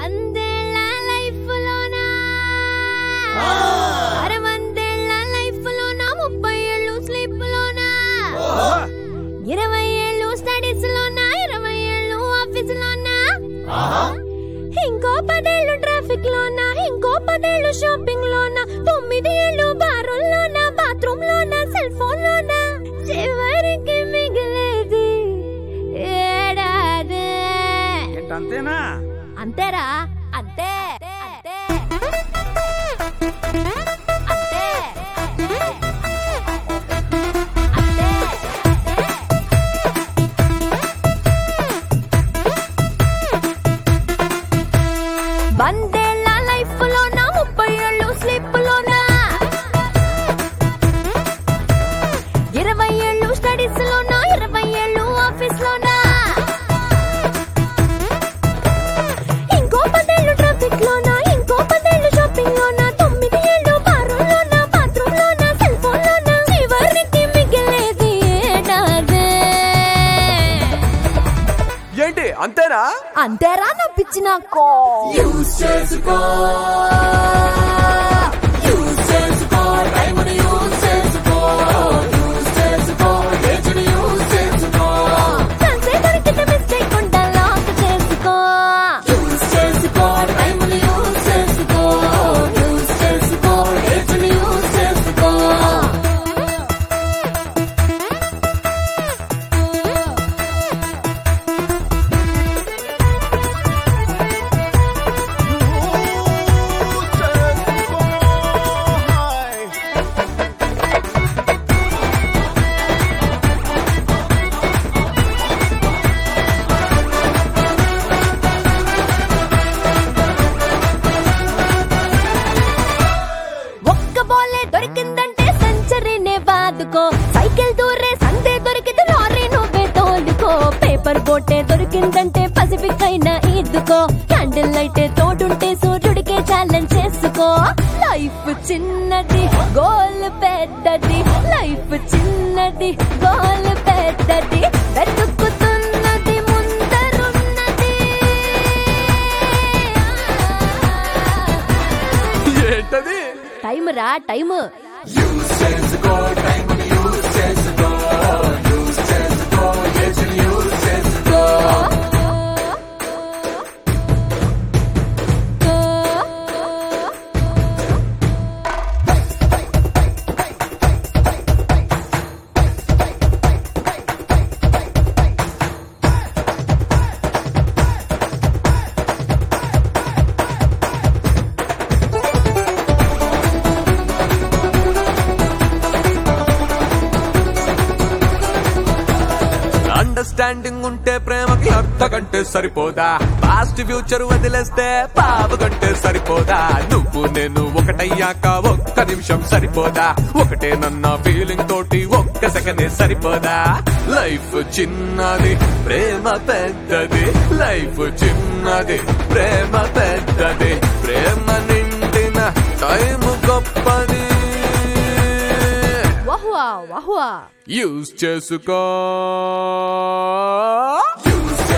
వందేళ్ల లైఫ్ లోనా అరే వందేళ్ల లైఫ్ లోనా ముప్పై ఏళ్ళు స్లీప్ లోనా ఇరవై ఏళ్ళు స్టడీస్ లోనా ఇరవై ఏళ్ళు ఆఫీస్ లోనా ఇంకో పదేళ్ళు ట్రాఫిక్ లోనా ఇంకో పదేళ్ళు షాపింగ్ లోనా తొమ్మిది ఏళ్ళు బారుల్లోనా బాత్రూమ్ లోనా సెల్ ఫోన్ లోనా చివరికి మిగిలేది ఏడాది ఏంటంతేనా అంతేరా అంతే అంతే అంతే అంతే వందేళ్ల లైఫ్ లోనా ముప్పై ఏళ్ళు స్లీప్ లోనా ఇరవై ఏళ్ళు స్టడీస్ లోనా ఇరవై ఏళ్ళు ఆఫీస్ లోనా ఇంకో పదేళ్ళు ట్రాఫిక్ లోనా ఇంకో పదేళ్ళు షాపింగ్ లోనా తొమ్మిది ఏళ్ళు బారు లోనా బాత్రూమ్ లోనా సెల్ ఫోన్ లోనా చివరికి మిగిలేది ఏడాదే ఏంటి అంతేనా అంతేరా నా పిచ్చి నాకు ఛాన్సే దొరికితే మిస్టేక్ ఉండా లాక్ చేసుకో ఒక్క బాలే దొరికిందంటే సెంచరీనే బాదుకో సైకిల్ దూరే సందే దొరికితే లారీ నువ్వే తోలుకో పేపర్ బోటే దొరికిందంటే పసిఫిక్ అయినా ఈదుకో క్యాండిల్ లైటే తోడుంటే సూర్యుడికే ఛాలెంజ్ చేసుకో లైఫ్ చిన్నది గోల్ పెద్దది లైఫ్ చిన్నది గోల్ పెద్దది వెతుకుతున్నది ముందరున్నది ఏంటది టైం రా టైం అండర్స్టాండింగ్ ఉంటే ప్రేమకి అర్థ కంటే సరిపోదా పాస్ట్ ఫ్యూచర్ వదిలేస్తే పాప కంటే సరిపోదా నువ్వు నేను ఒకటయ్యాక ఒక్క నిమిషం సరిపోదా ఒకటే నన్న ఫీలింగ్ తోటి ఒక్క సెకండ్ సరిపోదా లైఫ్ చిన్నది ప్రేమ పెద్దది లైఫ్ చిన్నది ప్రేమ పెద్దది ప్రేమ నిండిన టైం గొప్పది వహువా వహువా యూజ్ చేసుకో Use